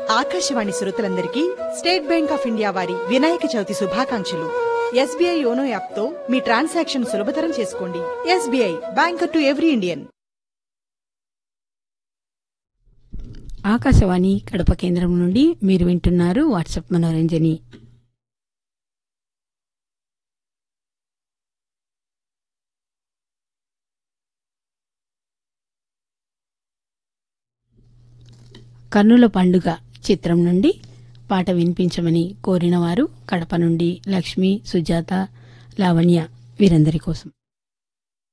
ఆకాశవాణి శ్రోతలందరికీ state bank of India వారి వినాయక చవితి శుభాకాంక్షలు ఎస్బీఐ యోనో యాప్తో మీ ట్రాన్సాక్షన్ సులభతరం చేసుకోండి SBI banker to every Indian Akashvani Kadapa కేంద్రం నుండి మీరు వింటున్నారు వాట్సాప్ మనోరంజని కన్నుల పండుగ చిత్రం నుండి పాట వినిపించమని కోరిన వారు కడప నుండి లక్ష్మి సుజాత లావణ్య వీరందరి కోసం